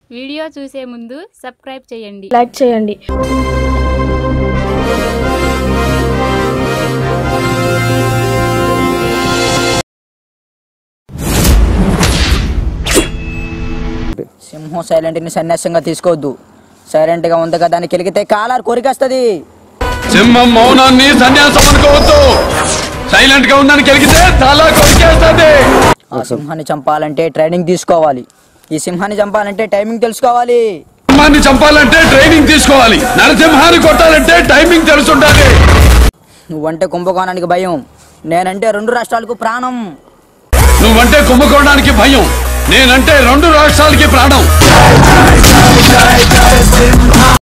video చూసే ముందు subscribe చేయండి లైక్ చేయండి సింహం సైలెంట్ ని సన్యాసంగా తీసుకోవద్దు సైలెంట్ గా ఉంది కదా దాన్ని కెలిగితే కాలారు కొరికేస్తుంది సింహం మౌనాన్ని సన్యాసం అనుకోవద్దు సైలెంట్ గా ఉందని కలిగితే తల కొరికేస్తుంది ఆ సింహాన్ని చంపాలంటే ట్రైనింగ్ తీసుకోవాలి ఈ సింహాన్ని చంపాలంటే టైమింగ్ తెలుసుకోవాలి సింహాన్ని చంపాలంటే ట్రైనింగ్ తీసుకోవాలి నరసింహాన్ని కొట్టాలంటే టైమింగ్ తెలుసుండాలి నువ్వంటే కుంభకోణానికి భయం నేనంటే రెండు రాష్ట్రాలకు ప్రాణం నువ్వంటే కుంభకోణానికి భయం నేనంటే రెండు రాష్ట్రాలకి ప్రాణం